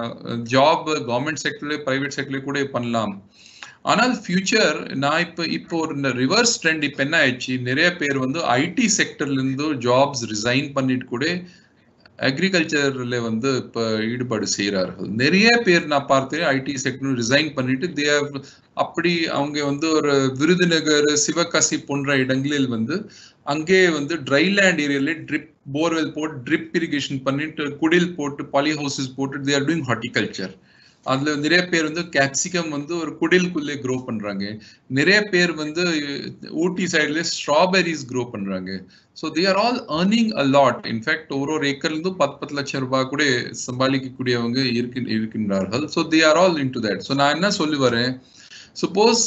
job government செக்டர்ல பிரைவேட் செக்டர்ல கூட பண்ணலாம் ஆனால் ஃபியூச்சர் நான் இப்போ இப்போ ஒரு ரிவர்ஸ் ட்ரெண்ட் இப்போ என்ன ஆயிடுச்சு நிறைய பேர் வந்து ஐடி செக்டர்ல இருந்து ஜாப்ஸ் ரிசைன் பண்ணிட்டு கூட அக்ரிகல்ச்சர்ல வந்து இப்போ ஈடுபாடு செய்கிறார்கள் நிறைய பேர் நான் பார்த்தேன் ஐடி செக்டர் ரிசைன் பண்ணிட்டு தே அப்படி அவங்க வந்து ஒரு விருதுநகர் சிவகாசி போன்ற இடங்களில் வந்து அங்கே வந்து ட்ரைலேண்ட் ஏரியால ட்ரிப் போர்வெல் போட்டு ட்ரிப் இரிகேஷன் பண்ணிட்டு குடில் போட்டு பாலி ஹவுசஸ் போட்டு தே ஆர் டூயிங் ஹார்டிகல்ச்சர் அதுல நிறைய பேர் வந்து கேப்சிகம் வந்து ஒரு குடிலுக்குள்ளே க்ரோ பண்றாங்க நிறைய பேர் வந்து ஊட்டி சைட்ல ஸ்ட்ராபெரிஸ் க்ரோ பண்றாங்க so they are all earning a lot in fact ஒரு ஒரு ஏக்கர்ல இருந்து பத்து பத்து லட்சம் ரூபாய் கூட சம்பாதிக்கக்கூடியவங்க இருக்கு இருக்கின்றார்கள் so they are all in to that so நான் என்ன சொல்லி வரேன் சப்போஸ்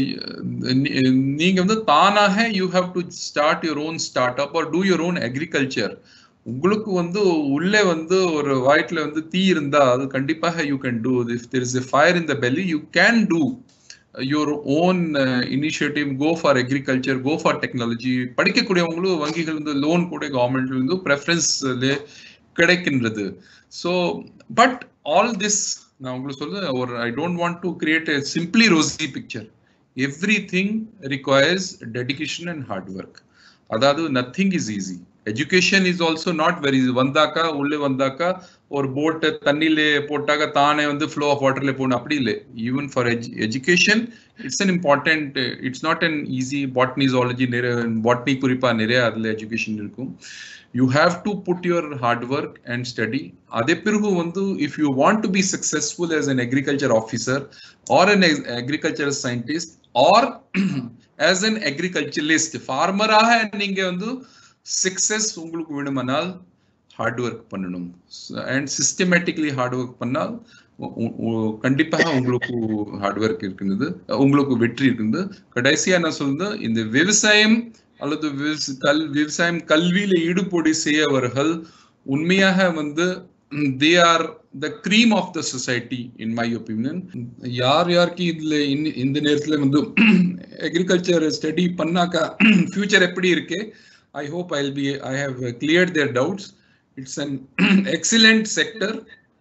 நீங்க வந்து தானாக you have to start your own start up or do your own agriculture உங்களுக்கு வந்து உள்ளே வந்து ஒரு வயிற்றுல வந்து தீ இருந்தா அது கண்டிப்பாக you can do if there is a fire in the belly you can do your own initiative go for agriculture go for technology படிக்கக்கூடியவங்களும் வங்கிகள் வந்து லோன் கூட கவர்மெண்ட்ல இருந்து ப்ரெஃபரன்ஸ்ல கிடைக்கின்றது ஸோ பட் ஆல் திஸ் நான் உங்களுக்கு சொல்ல ஒரு I don't want to create a simply rosy picture every thing requires dedication and hard work அதாவது nothing is easy education is also not very வந்தாக்கா உள்ளே வந்தாக்கா ஒரு போட்டு தண்ணியில போட்டாக்க தானே வந்து ஃப்ளோ ஆஃப் வாட்டர்ல போகணும் அப்படி இல்லை even for education it's an important it's not an easy botany zoology நிறைய பாட்னி குறிப்பா நிறைய அதுல எஜுகேஷன் இருக்கும் you have to put your hard work and study அதே பிறகு வந்து if you want to be successful as an agriculture officer or an agriculture scientist or as an agriculturalist ஃபார்மராக நீங்க வந்து சக்சஸ் உங்களுக்கு வேணுமானால் ஹார்ட் ஒர்க் பண்ணணும் அண்ட் சிஸ்டமேட்டிக்லி ஹார்ட் ஒர்க் பண்ணால் கண்டிப்பாக உங்களுக்கு ஹார்ட் ஒர்க் இருக்குது உங்களுக்கு வெற்றி இருக்குது கடைசியா நான் சொல்றது இந்த விவசாயம் அல்லது கல் விவசாயம் கல்வியில ஈடுபாடு செய்யவர்கள் உண்மையாக வந்து they are the cream of the society in my opinion யார் யாருக்கு இதுல இந்த நேரத்துல வந்து அக்ரிகல்ச்சர் ஸ்டடி பண்ணாக்கா ஃபியூச்சர் எப்படி இருக்கு I hope I be I have cleared their doubts it's an excellent sector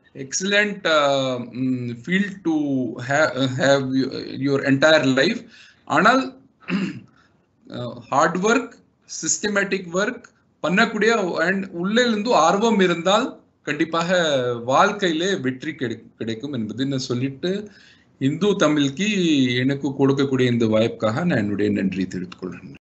excellent uh, mm, field to ha- have your entire life ஆனால் ஹார்ட் ஒர்க் சிஸ்டமேட்டிக் ஒர்க் பண்ணக்கூடிய அண்ட் உள்ளிருந்து ஆர்வம் இருந்தால் கண்டிப்பாக வாழ்க்கையிலே வெற்றி கிடைக்கும் என்பது நான் சொல்லிட்டு இந்து தமிழ்க்கு எனக்கு கொடுக்கக்கூடிய இந்த வாய்ப்புக்காக நான் என்னுடைய நன்றி தெரிவித்துக் கொள்கிறேன்